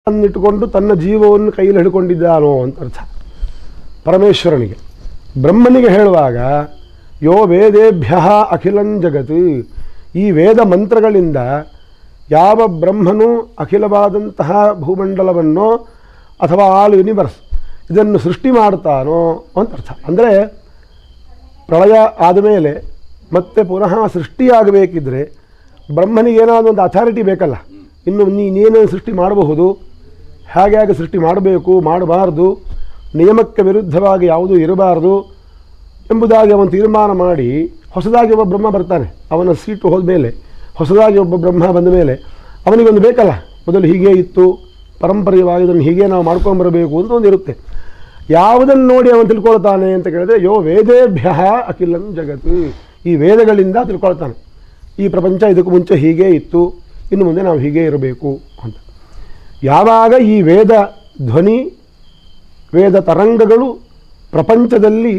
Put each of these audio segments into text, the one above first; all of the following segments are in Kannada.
ಅನ್ನಿಟ್ಟುಕೊಂಡು ತನ್ನ ಜೀವವನ್ನು ಕೈಯಲ್ಲಿ ಹಿಡ್ಕೊಂಡಿದ್ದಾನೋ ಅಂತ ಅರ್ಥ ಪರಮೇಶ್ವರನಿಗೆ ಬ್ರಹ್ಮನಿಗೆ ಹೇಳುವಾಗ ಯೋ ವೇದೇಭ್ಯ ಅಖಿಲಂ ಜಗತ್ ಈ ವೇದ ಮಂತ್ರಗಳಿಂದ ಯಾವ ಬ್ರಹ್ಮನು ಅಖಿಲವಾದಂತಹ ಭೂಮಂಡಲವನ್ನೋ ಅಥವಾ ಆಲ್ ಯೂನಿವರ್ಸ್ ಇದನ್ನು ಸೃಷ್ಟಿ ಮಾಡ್ತಾನೋ ಅಂತ ಅರ್ಥ ಅಂದರೆ ಪ್ರಳಯ ಆದಮೇಲೆ ಮತ್ತೆ ಪುನಃ ಸೃಷ್ಟಿಯಾಗಬೇಕಿದ್ರೆ ಬ್ರಹ್ಮನಿಗೆ ಏನಾದರೂ ಒಂದು ಅಥಾರಿಟಿ ಬೇಕಲ್ಲ ಇನ್ನು ನೀನೇನು ಸೃಷ್ಟಿ ಮಾಡಬಹುದು ಹೇಗೆ ಹೇಗೆ ಸೃಷ್ಟಿ ಮಾಡಬೇಕು ಮಾಡಬಾರ್ದು ನಿಯಮಕ್ಕೆ ವಿರುದ್ಧವಾಗಿ ಯಾವುದೂ ಇರಬಾರ್ದು ಎಂಬುದಾಗಿ ಅವನು ತೀರ್ಮಾನ ಮಾಡಿ ಹೊಸದಾಗಿ ಒಬ್ಬ ಬ್ರಹ್ಮ ಬರ್ತಾನೆ ಅವನ ಸೀಟು ಹೋದ ಮೇಲೆ ಹೊಸದಾಗಿ ಒಬ್ಬ ಬ್ರಹ್ಮ ಬಂದ ಮೇಲೆ ಅವನಿಗೊಂದು ಬೇಕಲ್ಲ ಮೊದಲು ಹೀಗೆ ಇತ್ತು ಪರಂಪರೆಯವಾಗಿ ಇದನ್ನು ಹೀಗೆ ನಾವು ಮಾಡ್ಕೊಂಬರಬೇಕು ಅಂತ ಒಂದು ಇರುತ್ತೆ ಯಾವುದನ್ನು ನೋಡಿ ಅವನು ತಿಳ್ಕೊಳ್ತಾನೆ ಅಂತ ಕೇಳಿದ್ರೆ ಯೋ ವೇದೇಭ್ಯ ಅಖಿಲಂ ಜಗತ್ತು ಈ ವೇದಗಳಿಂದ ತಿಳ್ಕೊಳ್ತಾನೆ ಈ ಪ್ರಪಂಚ ಇದಕ್ಕೂ ಮುಂಚೆ ಹೀಗೆ ಇತ್ತು ಇನ್ನು ಮುಂದೆ ನಾವು ಹೀಗೆ ಇರಬೇಕು ಅಂತ ಯಾವಾಗ ಈ ವೇದ ಧ್ವನಿ ವೇದ ತರಂಗಗಳು ಪ್ರಪಂಚದಲ್ಲಿ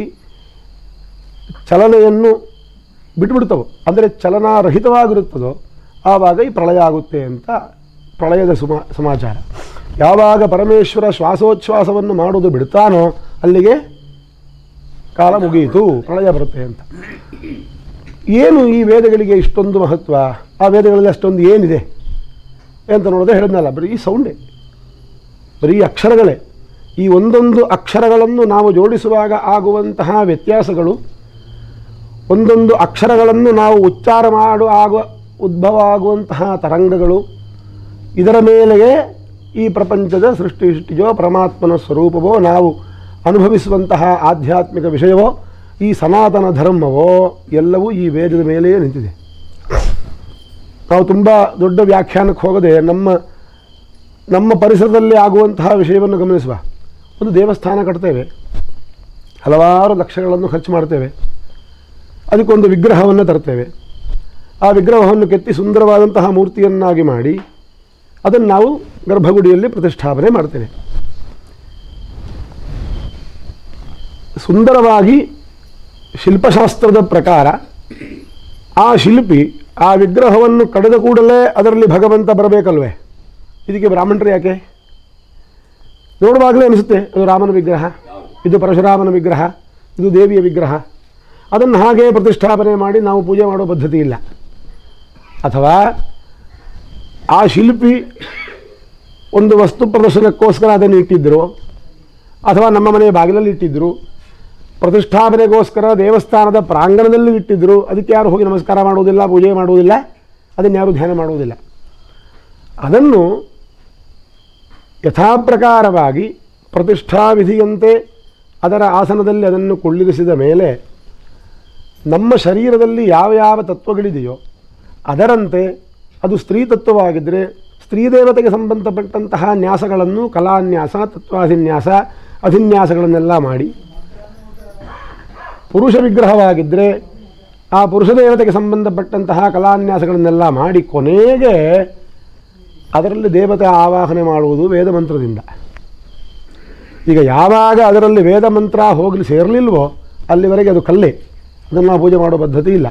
ಚಲನೆಯನ್ನು ಬಿಟ್ಬಿಡ್ತವೋ ಅಂದರೆ ಚಲನಾರಹಿತವಾಗಿರುತ್ತದೋ ಆವಾಗ ಈ ಪ್ರಳಯ ಆಗುತ್ತೆ ಅಂತ ಪ್ರಳಯದ ಸುಮಾ ಸಮಾಚಾರ ಯಾವಾಗ ಪರಮೇಶ್ವರ ಶ್ವಾಸೋಚ್ಛ್ವಾಸವನ್ನು ಮಾಡೋದು ಬಿಡ್ತಾನೋ ಅಲ್ಲಿಗೆ ಕಾಲ ಮುಗಿಯಿತು ಪ್ರಳಯ ಬರುತ್ತೆ ಅಂತ ಏನು ಈ ವೇದಗಳಿಗೆ ಇಷ್ಟೊಂದು ಮಹತ್ವ ಆ ವೇದಗಳಲ್ಲಿ ಅಷ್ಟೊಂದು ಏನಿದೆ ಅಂತ ನೋಡಿದ್ರೆ ಹೇಳಿದ್ನಲ್ಲ ಬರೀ ಸೌಂಡೇ ಬರೀ ಅಕ್ಷರಗಳೇ ಈ ಒಂದೊಂದು ಅಕ್ಷರಗಳನ್ನು ನಾವು ಜೋಡಿಸುವಾಗ ಆಗುವಂತಹ ವ್ಯತ್ಯಾಸಗಳು ಒಂದೊಂದು ಅಕ್ಷರಗಳನ್ನು ನಾವು ಉಚ್ಚಾರ ಮಾಡು ಆಗುವ ಉದ್ಭವ ಆಗುವಂತಹ ತರಂಗಗಳು ಇದರ ಮೇಲೆಯೇ ಈ ಪ್ರಪಂಚದ ಸೃಷ್ಟಿ ಸೃಷ್ಟಿಯೋ ಪರಮಾತ್ಮನ ಸ್ವರೂಪವೋ ನಾವು ಅನುಭವಿಸುವಂತಹ ಆಧ್ಯಾತ್ಮಿಕ ವಿಷಯವೋ ಈ ಸನಾತನ ಧರ್ಮವೋ ಎಲ್ಲವೂ ಈ ವೇದದ ಮೇಲೆಯೇ ನಿಂತಿದೆ ನಾವು ತುಂಬ ದೊಡ್ಡ ವ್ಯಾಖ್ಯಾನಕ್ಕೆ ಹೋಗದೆ ನಮ್ಮ ನಮ್ಮ ಪರಿಸರದಲ್ಲಿ ಆಗುವಂತಹ ವಿಷಯವನ್ನು ಗಮನಿಸುವ ಒಂದು ದೇವಸ್ಥಾನ ಕಟ್ತೇವೆ ಹಲವಾರು ಲಕ್ಷಗಳನ್ನು ಖರ್ಚು ಮಾಡ್ತೇವೆ ಅದಕ್ಕೊಂದು ವಿಗ್ರಹವನ್ನು ತರ್ತೇವೆ ಆ ವಿಗ್ರಹವನ್ನು ಕೆತ್ತಿ ಸುಂದರವಾದಂತಹ ಮೂರ್ತಿಯನ್ನಾಗಿ ಮಾಡಿ ಅದನ್ನು ನಾವು ಗರ್ಭಗುಡಿಯಲ್ಲಿ ಪ್ರತಿಷ್ಠಾಪನೆ ಮಾಡ್ತೇವೆ ಸುಂದರವಾಗಿ ಶಿಲ್ಪಶಾಸ್ತ್ರದ ಪ್ರಕಾರ ಆ ಶಿಲ್ಪಿ ಆ ವಿಗ್ರಹವನ್ನು ಕಡೆದ ಕೂಡಲೇ ಅದರಲ್ಲಿ ಭಗವಂತ ಬರಬೇಕಲ್ವೇ ಇದಕ್ಕೆ ಬ್ರಾಹ್ಮಣರು ಯಾಕೆ ನೋಡುವಾಗಲೇ ಅನಿಸುತ್ತೆ ಇದು ರಾಮನ ವಿಗ್ರಹ ಇದು ಪರಶುರಾಮನ ವಿಗ್ರಹ ಇದು ದೇವಿಯ ವಿಗ್ರಹ ಅದನ್ನು ಹಾಗೆ ಪ್ರತಿಷ್ಠಾಪನೆ ಮಾಡಿ ನಾವು ಪೂಜೆ ಮಾಡೋ ಪದ್ಧತಿ ಇಲ್ಲ ಅಥವಾ ಆ ಶಿಲ್ಪಿ ಒಂದು ವಸ್ತು ಪ್ರದರ್ಶನಕ್ಕೋಸ್ಕರ ಅದನ್ನು ಇಟ್ಟಿದ್ದರು ಅಥವಾ ನಮ್ಮ ಮನೆಯ ಬಾಗಿಲಲ್ಲಿ ಇಟ್ಟಿದ್ದರು ಪ್ರತಿಷ್ಠಾಪನೆಗೋಸ್ಕರ ದೇವಸ್ಥಾನದ ಪ್ರಾಂಗಣದಲ್ಲಿ ಇಟ್ಟಿದ್ದರು ಅದಕ್ಕೆ ಯಾರು ಹೋಗಿ ನಮಸ್ಕಾರ ಮಾಡುವುದಿಲ್ಲ ಪೂಜೆ ಮಾಡುವುದಿಲ್ಲ ಅದನ್ನು ಯಾರು ಧ್ಯಾನ ಮಾಡುವುದಿಲ್ಲ ಅದನ್ನು ಯಥಾಪ್ರಕಾರವಾಗಿ ಪ್ರತಿಷ್ಠಾ ವಿಧಿಯಂತೆ ಅದರ ಆಸನದಲ್ಲಿ ಅದನ್ನು ಕೊಳ್ಳಿರಿಸಿದ ಮೇಲೆ ನಮ್ಮ ಶರೀರದಲ್ಲಿ ಯಾವ ಯಾವ ತತ್ವಗಳಿದೆಯೋ ಅದರಂತೆ ಅದು ಸ್ತ್ರೀ ತತ್ವವಾಗಿದ್ದರೆ ಸ್ತ್ರೀ ದೇವತೆಗೆ ಸಂಬಂಧಪಟ್ಟಂತಹ ನ್ಯಾಸಗಳನ್ನು ಕಲಾನ್ಯಾಸ ತತ್ವಾಧಿನ್ಯಾಸ ಅಧಿನ್ಯಾಸಗಳನ್ನೆಲ್ಲ ಮಾಡಿ ಪುರುಷ ವಿಗ್ರಹವಾಗಿದ್ದರೆ ಆ ಪುರುಷ ದೇವತೆಗೆ ಸಂಬಂಧಪಟ್ಟಂತಹ ಕಲಾನ್ಯಾಸಗಳನ್ನೆಲ್ಲ ಮಾಡಿ ಕೊನೆಗೆ ಅದರಲ್ಲಿ ದೇವತೆ ಆವಾಹನೆ ಮಾಡುವುದು ವೇದ ಮಂತ್ರದಿಂದ ಈಗ ಯಾವಾಗ ಅದರಲ್ಲಿ ವೇದ ಮಂತ್ರ ಹೋಗಲಿ ಸೇರಲಿಲ್ವೋ ಅಲ್ಲಿವರೆಗೆ ಅದು ಕಲ್ಲೇ ಅದನ್ನು ನಾವು ಪೂಜೆ ಮಾಡೋ ಪದ್ಧತಿ ಇಲ್ಲ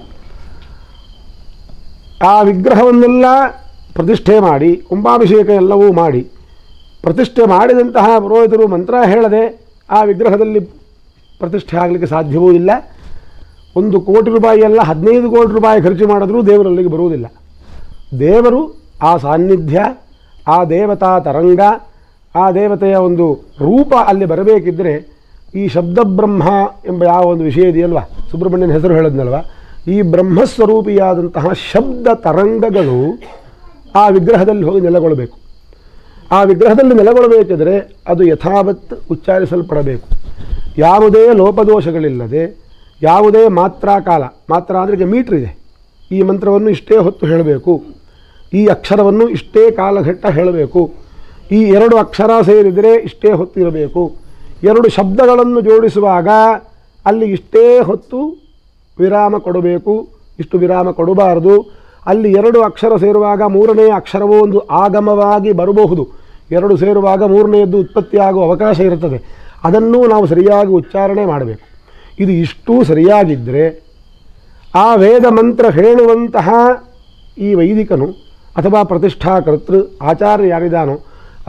ಆ ವಿಗ್ರಹವನ್ನೆಲ್ಲ ಪ್ರತಿಷ್ಠೆ ಮಾಡಿ ಕುಂಭಾಭಿಷೇಕ ಎಲ್ಲವೂ ಮಾಡಿ ಪ್ರತಿಷ್ಠೆ ಮಾಡಿದಂತಹ ಪುರೋಹಿತರು ಮಂತ್ರ ಹೇಳದೆ ಆ ವಿಗ್ರಹದಲ್ಲಿ ಪ್ರತಿಷ್ಠೆ ಆಗಲಿಕ್ಕೆ ಸಾಧ್ಯವೂ ಇಲ್ಲ ಒಂದು ಕೋಟಿ ರೂಪಾಯಿ ಅಲ್ಲ ಹದಿನೈದು ಕೋಟಿ ರೂಪಾಯಿ ಖರ್ಚು ಮಾಡಿದ್ರೂ ದೇವರಲ್ಲಿಗೆ ಬರುವುದಿಲ್ಲ ದೇವರು ಆ ಸಾನ್ನಿಧ್ಯ ಆ ದೇವತಾ ತರಂಗ ಆ ದೇವತೆಯ ಒಂದು ರೂಪ ಅಲ್ಲಿ ಬರಬೇಕಿದ್ದರೆ ಈ ಶಬ್ದಬ್ರಹ್ಮ ಎಂಬ ಯಾವ ಒಂದು ವಿಷಯ ಇದೆಯಲ್ವ ಸುಬ್ರಹ್ಮಣ್ಯನ ಹೆಸರು ಹೇಳಿದ್ನಲ್ವ ಈ ಬ್ರಹ್ಮಸ್ವರೂಪಿಯಾದಂತಹ ಶಬ್ದ ತರಂಗಗಳು ಆ ವಿಗ್ರಹದಲ್ಲಿ ಹೋಗಿ ನೆಲೆಗೊಳ್ಳಬೇಕು ಆ ವಿಗ್ರಹದಲ್ಲಿ ನೆಲೆಗೊಳ್ಳಬೇಕಿದ್ರೆ ಅದು ಯಥಾವತ್ ಉಚ್ಚಾರಿಸಲ್ಪಡಬೇಕು ಯಾವುದೇ ಲೋಪದೋಷಗಳಿಲ್ಲದೆ ಯಾವುದೇ ಮಾತ್ರಾ ಕಾಲ ಮಾತ್ರ ಅಂದರೆ ಈಗ ಮೀಟ್ರ್ ಇದೆ ಈ ಮಂತ್ರವನ್ನು ಇಷ್ಟೇ ಹೊತ್ತು ಹೇಳಬೇಕು ಈ ಅಕ್ಷರವನ್ನು ಇಷ್ಟೇ ಕಾಲಘಟ್ಟ ಹೇಳಬೇಕು ಈ ಎರಡು ಅಕ್ಷರ ಸೇರಿದರೆ ಇಷ್ಟೇ ಹೊತ್ತು ಇರಬೇಕು ಎರಡು ಶಬ್ದಗಳನ್ನು ಜೋಡಿಸುವಾಗ ಅಲ್ಲಿ ಇಷ್ಟೇ ಹೊತ್ತು ವಿರಾಮ ಕೊಡಬೇಕು ಇಷ್ಟು ವಿರಾಮ ಕೊಡಬಾರದು ಅಲ್ಲಿ ಎರಡು ಅಕ್ಷರ ಸೇರುವಾಗ ಮೂರನೇ ಅಕ್ಷರವೂ ಒಂದು ಆಗಮವಾಗಿ ಬರಬಹುದು ಎರಡು ಸೇರುವಾಗ ಮೂರನೆಯದ್ದು ಉತ್ಪತ್ತಿಯಾಗುವ ಅವಕಾಶ ಇರುತ್ತದೆ ಅದನ್ನು ನಾವು ಸರಿಯಾಗಿ ಉಚ್ಚಾರಣೆ ಮಾಡಬೇಕು ಇದು ಇಷ್ಟೂ ಸರಿಯಾಗಿದ್ದರೆ ಆ ವೇದ ಮಂತ್ರ ಹೇಳುವಂತಹ ಈ ವೈದಿಕನು ಅಥವಾ ಪ್ರತಿಷ್ಠಾಕರ್ತೃ ಆಚಾರ್ಯ ಯಾರಿದಾನೋ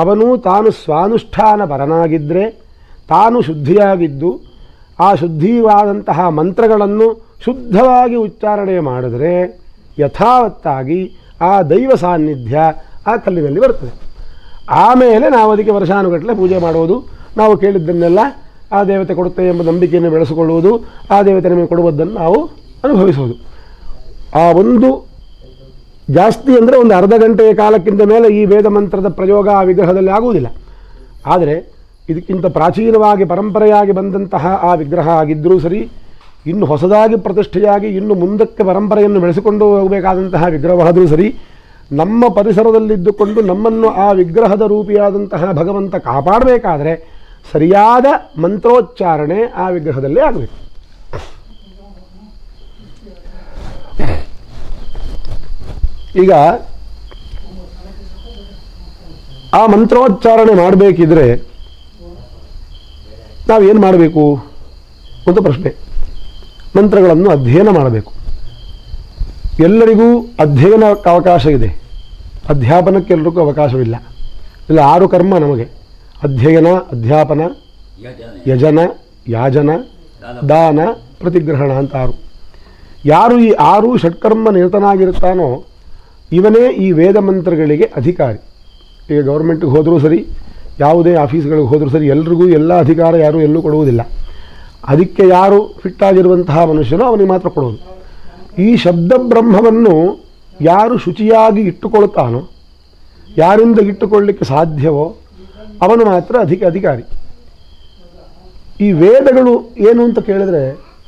ಅವನು ತಾನು ಸ್ವಾನುಷ್ಠಾನ ಪರನಾಗಿದ್ದರೆ ತಾನು ಶುದ್ಧಿಯಾಗಿದ್ದು ಆ ಶುದ್ಧಿವಾದಂತಹ ಮಂತ್ರಗಳನ್ನು ಶುದ್ಧವಾಗಿ ಉಚ್ಚಾರಣೆ ಮಾಡಿದರೆ ಯಥಾವತ್ತಾಗಿ ಆ ದೈವ ಸಾನ್ನಿಧ್ಯ ಆ ಕಲ್ಲಿನಲ್ಲಿ ಬರ್ತದೆ ಆಮೇಲೆ ನಾವು ಅದಕ್ಕೆ ವರ್ಷಾನುಗಟ್ಟಲೆ ಪೂಜೆ ಮಾಡುವುದು ನಾವು ಕೇಳಿದ್ದನ್ನೆಲ್ಲ ಆ ದೇವತೆ ಕೊಡುತ್ತೆ ಎಂಬ ನಂಬಿಕೆಯನ್ನು ಬೆಳೆಸಿಕೊಳ್ಳುವುದು ಆ ದೇವತೆ ನಮಗೆ ಕೊಡುವುದನ್ನು ನಾವು ಅನುಭವಿಸುವುದು ಆ ಒಂದು ಜಾಸ್ತಿ ಅಂದರೆ ಒಂದು ಅರ್ಧ ಗಂಟೆಯ ಕಾಲಕ್ಕಿಂತ ಮೇಲೆ ಈ ವೇದ ಮಂತ್ರದ ಪ್ರಯೋಗ ಆ ವಿಗ್ರಹದಲ್ಲಿ ಆಗುವುದಿಲ್ಲ ಆದರೆ ಇದಕ್ಕಿಂತ ಪ್ರಾಚೀನವಾಗಿ ಪರಂಪರೆಯಾಗಿ ಬಂದಂತಹ ಆ ವಿಗ್ರಹ ಆಗಿದ್ದರೂ ಸರಿ ಇನ್ನು ಹೊಸದಾಗಿ ಪ್ರತಿಷ್ಠೆಯಾಗಿ ಇನ್ನು ಮುಂದಕ್ಕೆ ಪರಂಪರೆಯನ್ನು ಬೆಳೆಸಿಕೊಂಡು ಹೋಗಬೇಕಾದಂತಹ ವಿಗ್ರಹವಾದರೂ ಸರಿ ನಮ್ಮ ಪರಿಸರದಲ್ಲಿದ್ದುಕೊಂಡು ನಮ್ಮನ್ನು ಆ ವಿಗ್ರಹದ ರೂಪಿಯಾದಂತಹ ಭಗವಂತ ಕಾಪಾಡಬೇಕಾದ್ರೆ ಸರಿಯಾದ ಮಂತ್ರೋಚ್ಚಾರಣೆ ಆ ವಿಗ್ರಹದಲ್ಲೇ ಆಗಬೇಕು ಈಗ ಆ ಮಂತ್ರೋಚ್ಚಾರಣೆ ಮಾಡಬೇಕಿದ್ರೆ ನಾವೇನು ಮಾಡಬೇಕು ಒಂದು ಪ್ರಶ್ನೆ ಮಂತ್ರಗಳನ್ನು ಅಧ್ಯಯನ ಮಾಡಬೇಕು ಎಲ್ಲರಿಗೂ ಅಧ್ಯಯನಕ್ಕೆ ಅವಕಾಶ ಇದೆ ಅಧ್ಯಾಪನಕ್ಕೆ ಎಲ್ರಿಗೂ ಅವಕಾಶವಿಲ್ಲ ಇಲ್ಲ ಆರು ಕರ್ಮ ನಮಗೆ ಅಧ್ಯಯನ ಅಧ್ಯಾಪನ ಯಜನೆ ಯಜನ ಯಾಜನ ದಾನ ಪ್ರತಿಗ್ರಹಣ ಅಂತ ಆರು ಯಾರು ಈ ಆರು ಷಟ್ಕರ್ಮ ನಿರತನಾಗಿರುತ್ತಾನೋ ಇವನೇ ಈ ವೇದ ಮಂತ್ರಗಳಿಗೆ ಅಧಿಕಾರಿ ಈಗ ಗೌರ್ಮೆಂಟ್ಗೆ ಹೋದರೂ ಸರಿ ಯಾವುದೇ ಆಫೀಸ್ಗಳಿಗೆ ಹೋದರೂ ಸರಿ ಎಲ್ರಿಗೂ ಎಲ್ಲ ಅಧಿಕಾರ ಯಾರೂ ಎಲ್ಲೂ ಕೊಡುವುದಿಲ್ಲ ಅದಕ್ಕೆ ಯಾರು ಫಿಟ್ ಆಗಿರುವಂತಹ ಮನುಷ್ಯನೋ ಅವನಿಗೆ ಮಾತ್ರ ಕೊಡೋದು ಈ ಶಬ್ದ ಬ್ರಹ್ಮವನ್ನು ಯಾರು ಶುಚಿಯಾಗಿ ಇಟ್ಟುಕೊಳ್ಳುತ್ತಾನೋ ಯಾರಿಂದ ಇಟ್ಟುಕೊಳ್ಳಲಿಕ್ಕೆ ಸಾಧ್ಯವೋ ಅವನು ಮಾತ್ರ ಅಧಿಕ ಅಧಿಕಾರಿ ಈ ವೇದಗಳು ಏನು ಅಂತ ಕೇಳಿದ್ರೆ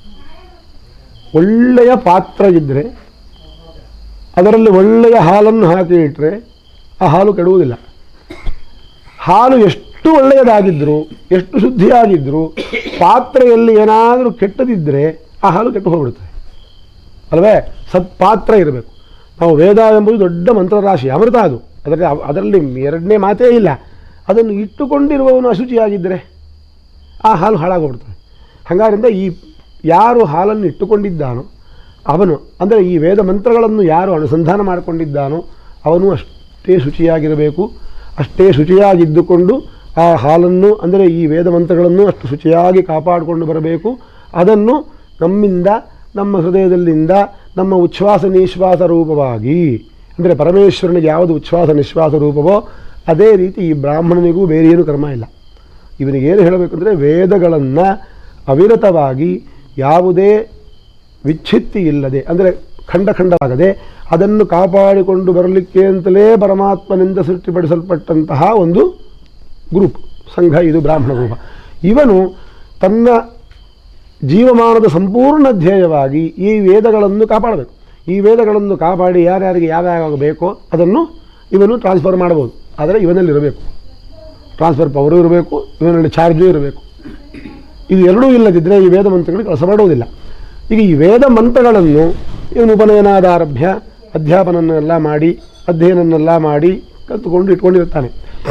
ಒಳ್ಳೆಯ ಪಾತ್ರ ಇದ್ದರೆ ಅದರಲ್ಲಿ ಒಳ್ಳೆಯ ಹಾಲನ್ನು ಹಾಕಿ ಇಟ್ಟರೆ ಆ ಹಾಲು ಕೆಡುವುದಿಲ್ಲ ಹಾಲು ಎಷ್ಟು ಒಳ್ಳೆಯದಾಗಿದ್ದರೂ ಎಷ್ಟು ಶುದ್ಧಿಯಾಗಿದ್ದರೂ ಪಾತ್ರೆಯಲ್ಲಿ ಏನಾದರೂ ಕೆಟ್ಟದಿದ್ದರೆ ಆ ಹಾಲು ಕೆಟ್ಟು ಹೋಗ್ಬಿಡುತ್ತದೆ ಅಲ್ವೇ ಸತ್ಪಾತ್ರ ಇರಬೇಕು ನಾವು ವೇದ ಎಂಬುದು ದೊಡ್ಡ ಮಂತ್ರರಾಶಿ ಅಮೃತ ಅದು ಅದರಲ್ಲಿ ಅದರಲ್ಲಿ ಎರಡನೇ ಮಾತೇ ಇಲ್ಲ ಅದನ್ನು ಇಟ್ಟುಕೊಂಡಿರುವವನು ಅಶುಚಿಯಾಗಿದ್ದರೆ ಆ ಹಾಲು ಹಾಳಾಗೋಗ್ಬಿಡ್ತದೆ ಹಾಗಾದ್ರಿಂದ ಈ ಯಾರು ಹಾಲನ್ನು ಇಟ್ಟುಕೊಂಡಿದ್ದಾನೋ ಅವನು ಅಂದರೆ ಈ ವೇದ ಮಂತ್ರಗಳನ್ನು ಯಾರು ಅನುಸಂಧಾನ ಮಾಡಿಕೊಂಡಿದ್ದಾನೋ ಅವನು ಅಷ್ಟೇ ಶುಚಿಯಾಗಿರಬೇಕು ಅಷ್ಟೇ ಶುಚಿಯಾಗಿದ್ದುಕೊಂಡು ಆ ಹಾಲನ್ನು ಅಂದರೆ ಈ ವೇದ ಮಂತ್ರಗಳನ್ನು ಅಷ್ಟು ಶುಚಿಯಾಗಿ ಕಾಪಾಡಿಕೊಂಡು ಬರಬೇಕು ಅದನ್ನು ನಮ್ಮಿಂದ ನಮ್ಮ ಹೃದಯದಲ್ಲಿಂದ ನಮ್ಮ ಉಚ್ಛ್ವಾಸ ನಿಶ್ವಾಸ ರೂಪವಾಗಿ ಅಂದರೆ ಪರಮೇಶ್ವರನಿಗೆ ಯಾವುದು ಉಚ್ಛ್ವಾಸ ನಿಶ್ವಾಸ ರೂಪವೋ ಅದೇ ರೀತಿ ಈ ಬ್ರಾಹ್ಮಣನಿಗೂ ಬೇರೆ ಏನು ಕರ್ಮ ಇಲ್ಲ ಇವನಿಗೇನು ಹೇಳಬೇಕಂದ್ರೆ ವೇದಗಳನ್ನು ಅವಿರತವಾಗಿ ಯಾವುದೇ ವಿಚ್ಛಿತ್ತಿ ಇಲ್ಲದೆ ಅಂದರೆ ಖಂಡ ಖಂಡವಾಗದೆ ಅದನ್ನು ಕಾಪಾಡಿಕೊಂಡು ಬರಲಿಕ್ಕೆ ಅಂತಲೇ ಪರಮಾತ್ಮನಿಂದ ಸೃಷ್ಟಿಪಡಿಸಲ್ಪಟ್ಟಂತಹ ಒಂದು ಗ್ರೂಪ್ ಸಂಘ ಇದು ಬ್ರಾಹ್ಮಣ ಗ್ರೂಪ ಇವನು ತನ್ನ ಜೀವಮಾನದ ಸಂಪೂರ್ಣ ಧ್ಯೇಯವಾಗಿ ಈ ವೇದಗಳನ್ನು ಕಾಪಾಡಬೇಕು ಈ ವೇದಗಳನ್ನು ಕಾಪಾಡಿ ಯಾರ್ಯಾರಿಗೆ ಯಾವ್ಯಾವ ಬೇಕೋ ಅದನ್ನು ಇವನು ಟ್ರಾನ್ಸ್ಫರ್ ಮಾಡಬಹುದು ಆದರೆ ಇವನಲ್ಲಿರಬೇಕು ಟ್ರಾನ್ಸ್ಫರ್ ಪವರು ಇರಬೇಕು ಇವನಲ್ಲಿ ಚಾರ್ಜು ಇರಬೇಕು ಇದು ಎರಡೂ ಇಲ್ಲದಿದ್ದರೆ ಈ ವೇದ ಮಂತ್ರಗಳು ಕೆಲಸ ಮಾಡುವುದಿಲ್ಲ ಈಗ ಈ ವೇದ ಮಂತ್ರಗಳನ್ನು ಇವನು ಉಪನಯನಾದಾರಭ್ಯ ಅಧ್ಯಾಪನನ್ನೆಲ್ಲ ಮಾಡಿ ಅಧ್ಯಯನನ್ನೆಲ್ಲ ಮಾಡಿ ಕಲ್ತುಕೊಂಡು ಇಟ್ಕೊಂಡಿರ್ತಾನೆ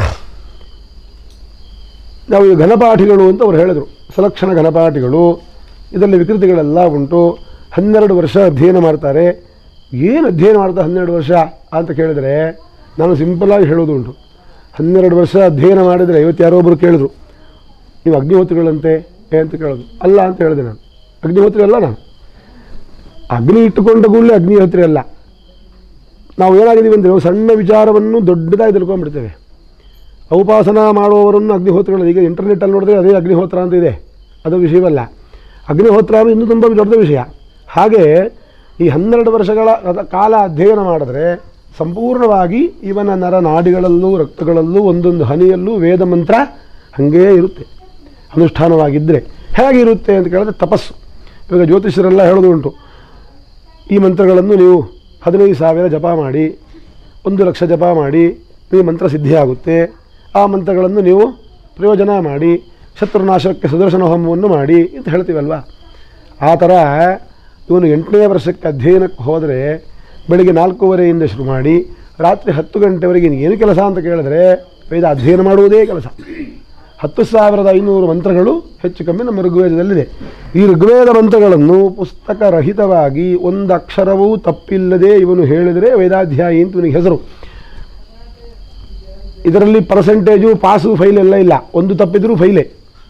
ನಾವು ಈ ಘನಪಾಠಿಗಳು ಅಂತ ಅವ್ರು ಹೇಳಿದರು ಸಲಕ್ಷಣ ಘನಪಾಠಿಗಳು ಇದರಲ್ಲಿ ವಿಕೃತಿಗಳೆಲ್ಲ ಉಂಟು ಹನ್ನೆರಡು ವರ್ಷ ಅಧ್ಯಯನ ಮಾಡ್ತಾರೆ ಏನು ಅಧ್ಯಯನ ಮಾಡ್ತಾರೆ ಹನ್ನೆರಡು ವರ್ಷ ಅಂತ ಕೇಳಿದರೆ ನಾನು ಸಿಂಪಲಾಗಿ ಹೇಳೋದು ಉಂಟು ಹನ್ನೆರಡು ವರ್ಷ ಅಧ್ಯಯನ ಮಾಡಿದರೆ ಇವತ್ತು ಯಾರೋ ಒಬ್ಬರು ಕೇಳಿದ್ರು ನೀವು ಅಗ್ನಿಹೋತ್ರಿಗಳಂತೆ ಏ ಅಂತ ಕೇಳೋದು ಅಲ್ಲ ಅಂತ ಹೇಳಿದೆ ನಾನು ಅಗ್ನಿಹೋತ್ರಿ ಅಲ್ಲ ನಾನು ಅಗ್ನಿ ಇಟ್ಟುಕೊಂಡ ಕೂಡಲೇ ಅಗ್ನಿಹೋತ್ರಿ ಅಲ್ಲ ನಾವು ಏನಾಗಿದ್ದೀವಿ ಅಂದರೆ ನಾವು ಸಣ್ಣ ವಿಚಾರವನ್ನು ದೊಡ್ಡದಾಗಿ ತಿಳ್ಕೊಂಡ್ಬಿಡ್ತೇವೆ ಔಪಾಸನ ಮಾಡುವವರನ್ನು ಅಗ್ನಿಹೋತ್ರಗಳು ಈಗ ಇಂಟರ್ನೆಟ್ಟಲ್ಲಿ ನೋಡಿದ್ರೆ ಅದೇ ಅಗ್ನಿಹೋತ್ರ ಅಂತ ಇದೆ ಅದು ವಿಷಯವಲ್ಲ ಅಗ್ನಿಹೋತ್ರ ಅಂದರೆ ಇನ್ನೂ ತುಂಬ ದೊಡ್ಡ ವಿಷಯ ಹಾಗೆ ಈ ಹನ್ನೆರಡು ವರ್ಷಗಳ ಅದ- ಕಾಲ ಅಧ್ಯಯನ ಮಾಡಿದ್ರೆ ಸಂಪೂರ್ಣವಾಗಿ ಇವನ ನರನಾಡಿಗಳಲ್ಲೂ ರಕ್ತಗಳಲ್ಲೂ ಒಂದೊಂದು ಹನಿಯಲ್ಲೂ ವೇದ ಮಂತ್ರ ಹಾಗೇ ಇರುತ್ತೆ ಅನುಷ್ಠಾನವಾಗಿದ್ದರೆ ಹೇಗಿರುತ್ತೆ ಅಂತ ಕೇಳಿದ್ರೆ ತಪಸ್ಸು ಇವಾಗ ಜ್ಯೋತಿಷರೆಲ್ಲ ಹೇಳೋದು ಉಂಟು ಈ ಮಂತ್ರಗಳನ್ನು ನೀವು ಹದಿನೈದು ಸಾವಿರ ಜಪ ಮಾಡಿ ಒಂದು ಲಕ್ಷ ಜಪ ಮಾಡಿ ಈ ಮಂತ್ರ ಸಿದ್ಧಿಯಾಗುತ್ತೆ ಆ ಮಂತ್ರಗಳನ್ನು ನೀವು ಪ್ರಯೋಜನ ಮಾಡಿ ಶತ್ರುನಾಶಕ್ಕೆ ಸುದರ್ಶನ ಹೋಮವನ್ನು ಮಾಡಿ ಅಂತ ಹೇಳ್ತೀವಲ್ವ ಆ ಥರ ಇವನು ಎಂಟನೇ ವರ್ಷಕ್ಕೆ ಅಧ್ಯಯನಕ್ಕೆ ಹೋದರೆ ಬೆಳಿಗ್ಗೆ ನಾಲ್ಕೂವರೆಯಿಂದ ಶುರು ಮಾಡಿ ರಾತ್ರಿ ಹತ್ತು ಗಂಟೆವರೆಗೆ ಏನು ಕೆಲಸ ಅಂತ ಕೇಳಿದ್ರೆ ವೇದ ಅಧ್ಯಯನ ಮಾಡುವುದೇ ಕೆಲಸ ಹತ್ತು ಸಾವಿರದ ಐನೂರು ಮಂತ್ರಗಳು ಹೆಚ್ಚು ಕಮ್ಮಿ ನಮ್ಮ ಋಗ್ವೇದದಲ್ಲಿದೆ ಈ ಋಗ್ವೇದ ಮಂತ್ರಗಳನ್ನು ಪುಸ್ತಕ ರಹಿತವಾಗಿ ಒಂದು ಅಕ್ಷರವೂ ತಪ್ಪಿಲ್ಲದೆ ಇವನು ಹೇಳಿದರೆ ವೇದಾಧ್ಯಾಯಿ ಅಂತ ಇವನಿಗೆ ಹೆಸರು ಇದರಲ್ಲಿ ಪರ್ಸೆಂಟೇಜು ಪಾಸು ಫೈಲ್ ಎಲ್ಲ ಇಲ್ಲ ಒಂದು ತಪ್ಪಿದ್ರೂ ಫೈಲೇ